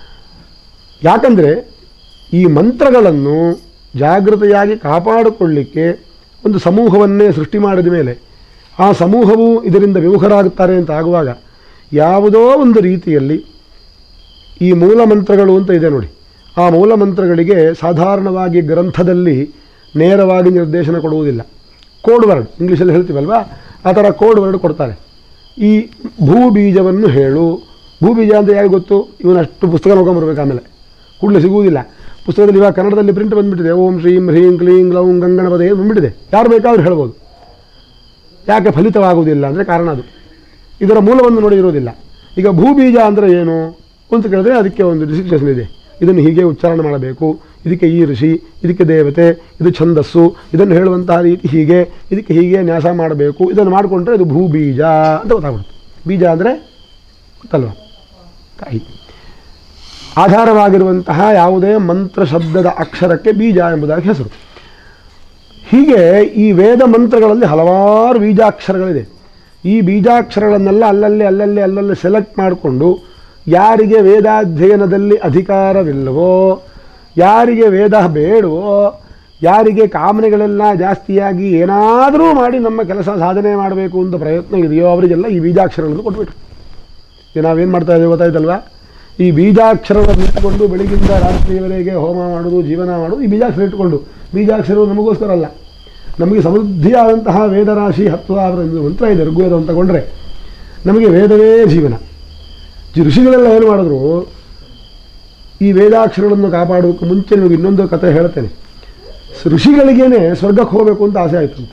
ಯಾಕಂದರೆ ಈ ಮಂತ್ರಗಳನ್ನು ಜಾಗೃತೆಯಾಗಿ ಕಾಪಾಡಿಕೊಳ್ಳಿಕ್ಕೆ ಒಂದು ಸಮೂಹವನ್ನೇ ಸೃಷ್ಟಿ ಮಾಡಿದ ಮೇಲೆ ಆ ಸಮೂಹವು ಇದರಿಂದ ವಿಮುಖರಾಗುತ್ತಾರೆ ಅಂತ ಆಗುವಾಗ ಯಾವುದೋ ಒಂದು ರೀತಿಯಲ್ಲಿ ಈ ಮೂಲ ಮಂತ್ರಗಳು ಅಂತ ಇದೆ ನೋಡಿ ಆ ಮೂಲ ಮಂತ್ರಗಳಿಗೆ ಸಾಧಾರಣವಾಗಿ ಗ್ರಂಥದಲ್ಲಿ ನೇರವಾಗಿ ನಿರ್ದೇಶನ ಕೊಡುವುದಿಲ್ಲ ಕೋಡ್ ವರ್ಡ್ ಇಂಗ್ಲೀಷಲ್ಲಿ ಹೇಳ್ತೀವಲ್ವಾ ಆ ಥರ ಕೋಡ್ ವರ್ಡ್ ಕೊಡ್ತಾರೆ ಈ ಭೂ ಬೀಜವನ್ನು ಹೇಳು ಭೂ ಬೀಜ ಅಂತ ಯಾರಿಗೆ ಗೊತ್ತು ಇವನಷ್ಟು ಪುಸ್ತಕ ನೋಡ್ಕೊಂಬರ್ಬೇಕು ಆಮೇಲೆ ಕೂಡಲೇ ಸಿಗುವುದಿಲ್ಲ ಪುಸ್ತಕದಲ್ಲಿ ಇವಾಗ ಕನ್ನಡದಲ್ಲಿ ಪ್ರಿಂಟ್ ಬಂದುಬಿಟ್ಟಿದೆ ಓಂ ಶ್ರೀಂ ಹ್ರೀಂ ಕ್ಲೀಂ ಗ್ಲೌಂ ಗಂಗಣಪದೆ ಏನು ಬಂದುಬಿಟ್ಟಿದೆ ಯಾರು ಬೇಕಾದ್ರೂ ಹೇಳ್ಬೋದು ಯಾಕೆ ಫಲಿತವಾಗುವುದಿಲ್ಲ ಅಂದರೆ ಕಾರಣ ಅದು ಇದರ ಮೂಲವನ್ನು ನೋಡಿ ಇರೋದಿಲ್ಲ ಈಗ ಭೂಬೀಜ ಅಂದರೆ ಏನು ಅಂತ ಕೇಳಿದ್ರೆ ಅದಕ್ಕೆ ಒಂದು ಡಿಸಿಕ್ಷನ್ ಇದೆ ಇದನ್ನು ಹೀಗೆ ಉಚ್ಚಾರಣೆ ಮಾಡಬೇಕು ಇದಕ್ಕೆ ಈ ಋಷಿ ಇದಕ್ಕೆ ದೇವತೆ ಇದು ಛಂದಸ್ಸು ಇದನ್ನು ಹೇಳುವಂತಹ ರೀತಿ ಹೀಗೆ ಇದಕ್ಕೆ ಹೀಗೆ ನ್ಯಾಸ ಮಾಡಬೇಕು ಇದನ್ನು ಮಾಡಿಕೊಂಡ್ರೆ ಇದು ಭೂಬೀಜ ಅಂತ ಗೊತ್ತಾಗ್ಬಿಡುತ್ತೆ ಬೀಜ ಅಂದರೆ ಗೊತ್ತಲ್ವ ಕಾಯಿ ಆಧಾರವಾಗಿರುವಂತಹ ಯಾವುದೇ ಮಂತ್ರ ಶಬ್ದದ ಅಕ್ಷರಕ್ಕೆ ಬೀಜ ಎಂಬುದಾಗಿ ಹೆಸರು ಹೀಗೆ ಈ ವೇದ ಮಂತ್ರಗಳಲ್ಲಿ ಹಲವಾರು ಬೀಜಾಕ್ಷರಗಳಿದೆ ಈ ಬೀಜಾಕ್ಷರಗಳನ್ನೆಲ್ಲ ಅಲ್ಲಲ್ಲಿ ಅಲ್ಲಲ್ಲಿ ಅಲ್ಲಲ್ಲಿ ಸೆಲೆಕ್ಟ್ ಮಾಡಿಕೊಂಡು ಯಾರಿಗೆ ವೇದಾಧ್ಯಯನದಲ್ಲಿ ಅಧಿಕಾರವಿಲ್ಲವೋ ಯಾರಿಗೆ ವೇದ ಬೇಡವೋ ಯಾರಿಗೆ ಕಾಮನೆಗಳೆಲ್ಲ ಜಾಸ್ತಿಯಾಗಿ ಏನಾದರೂ ಮಾಡಿ ನಮ್ಮ ಕೆಲಸ ಸಾಧನೆ ಮಾಡಬೇಕು ಅಂತ ಪ್ರಯತ್ನ ಇದೆಯೋ ಅವರಿಗೆಲ್ಲ ಈ ಬೀಜಾಕ್ಷರಗಳನ್ನು ಕೊಟ್ಬಿಟ್ರು ಈಗ ನಾವೇನು ಮಾಡ್ತಾ ಇದ್ದೇವೆ ಗೊತ್ತಾಯ್ತಲ್ವಾ ಈ ಬೀಜಾಕ್ಷರವನ್ನು ಇಟ್ಟುಕೊಂಡು ಬೆಳಗಿಂದ ರಾತ್ರಿಯವರೆಗೆ ಹೋಮ ಮಾಡೋದು ಜೀವನ ಮಾಡೋದು ಈ ಬೀಜಾಕ್ಷರ ಇಟ್ಟುಕೊಂಡು ಬೀಜಾಕ್ಷರವು ನಮಗೋಸ್ಕರ ಅಲ್ಲ ನಮಗೆ ಸಮೃದ್ಧಿಯಾದಂತಹ ವೇದರಾಶಿ ಹತ್ತು ಸಾವಿರ ಒಂದು ಮಂತ್ರ ಇದೆ ಋಗ್ವೇದ ಅಂತ ತಗೊಂಡ್ರೆ ನಮಗೆ ವೇದವೇ ಜೀವನ ಈ ಋಷಿಗಳೆಲ್ಲ ಏನು ಮಾಡಿದ್ರು ಈ ವೇದಾಕ್ಷರಗಳನ್ನು ಕಾಪಾಡೋಕ್ಕೆ ಮುಂಚೆ ನಿಮಗೆ ಇನ್ನೊಂದು ಕಥೆ ಹೇಳ್ತೇನೆ ಸ್- ಋಷಿಗಳಿಗೇನೆ ಸ್ವರ್ಗಕ್ಕೆ ಹೋಗಬೇಕು ಅಂತ ಆಸೆ ಆಯ್ತಂತೆ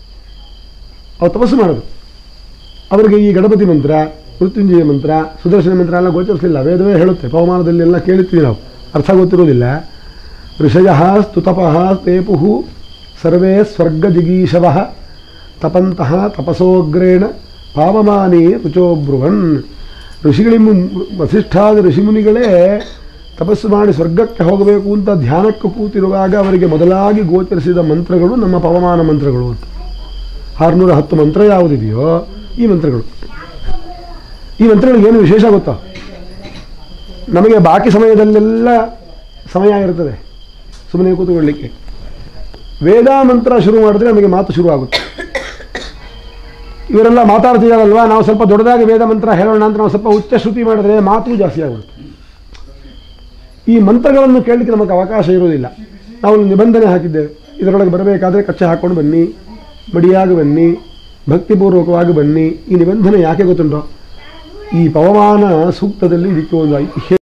ಅವ್ರು ತಪಸ್ಸು ಮಾಡೋದು ಅವರಿಗೆ ಈ ಗಣಪತಿ ಮಂತ್ರ ಮೃತ್ಯುಂಜಯ ಮಂತ್ರ ಸುದರ್ಶನ ಮಂತ್ರ ಎಲ್ಲ ಗೋಚರಿಸಲಿಲ್ಲ ವೇದವೇ ಹೇಳುತ್ತೆ ಪವಮಾನದಲ್ಲಿ ಎಲ್ಲ ಕೇಳುತ್ತೀವಿ ನಾವು ಅರ್ಥ ಗೊತ್ತಿರೋದಿಲ್ಲ ಋಷಯ ಸ್ತುತಪಃ ತೇಪು ಸರ್ವೇ ಸ್ವರ್ಗ ಜಿಗೀಶವ ತಪಂತಹ ತಪಸೋಗ್ರೇಣ ಪಾವಮಾನಿ ರುಚೋಬ್ರುವನ್ ಋಷಿಗಳಿ ವಸಿಷ್ಠಾದ ಋಷಿಮುನಿಗಳೇ ತಪಸ್ಸು ಮಾಡಿ ಸ್ವರ್ಗಕ್ಕೆ ಹೋಗಬೇಕು ಅಂತ ಧ್ಯಾನಕ್ಕೆ ಕೂತಿರುವಾಗ ಅವರಿಗೆ ಮೊದಲಾಗಿ ಗೋಚರಿಸಿದ ಮಂತ್ರಗಳು ನಮ್ಮ ಪವಮಾನ ಮಂತ್ರಗಳು ಅಂತ ಆರುನೂರ ಹತ್ತು ಮಂತ್ರ ಯಾವುದಿದೆಯೋ ಈ ಮಂತ್ರಗಳು ಈ ಮಂತ್ರಗಳಿಗೆ ಏನು ವಿಶೇಷ ಗೊತ್ತಾ ನಮಗೆ ಬಾಕಿ ಸಮಯದಲ್ಲೆಲ್ಲ ಸಮಯ ಇರ್ತದೆ ಸುಮ್ಮನೆ ಕೂತ್ಕೊಳ್ಳಿಕ್ಕೆ ವೇದ ಮಂತ್ರ ಶುರು ಮಾಡಿದ್ರೆ ನಮಗೆ ಮಾತು ಶುರು ಆಗುತ್ತೆ ಇವರೆಲ್ಲ ಮಾತಾಡ್ತಿದ್ದಾರಲ್ವಾ ನಾವು ಸ್ವಲ್ಪ ದೊಡ್ಡದಾಗಿ ವೇದ ಮಂತ್ರ ಹೇಳೋಣ ಅಂತ ನಾವು ಸ್ವಲ್ಪ ಉಚ್ಚ ಶ್ರುತಿ ಮಾಡಿದ್ರೆ ಮಾತು ಜಾಸ್ತಿ ಆಗುತ್ತೆ ಈ ಮಂತ್ರಗಳನ್ನು ಕೇಳಲಿಕ್ಕೆ ನಮಗೆ ಅವಕಾಶ ಇರುವುದಿಲ್ಲ ನಾವು ಒಂದು ನಿಬಂಧನೆ ಹಾಕಿದ್ದೇವೆ ಇದರೊಳಗೆ ಬರಬೇಕಾದ್ರೆ ಕಚ್ಚೆ ಹಾಕ್ಕೊಂಡು ಬನ್ನಿ ಮಡಿಯಾಗಿ ಬನ್ನಿ ಭಕ್ತಿಪೂರ್ವಕವಾಗಿ ಬನ್ನಿ ಈ ನಿಬಂಧನೆ ಯಾಕೆ ಗೊತ್ತುಂಟೋ ಈ ಪವಮಾನ ಸೂಕ್ತದಲ್ಲಿ ಇದಕ್ಕೆ ಒಂದು ಐತಿಹ್ಯ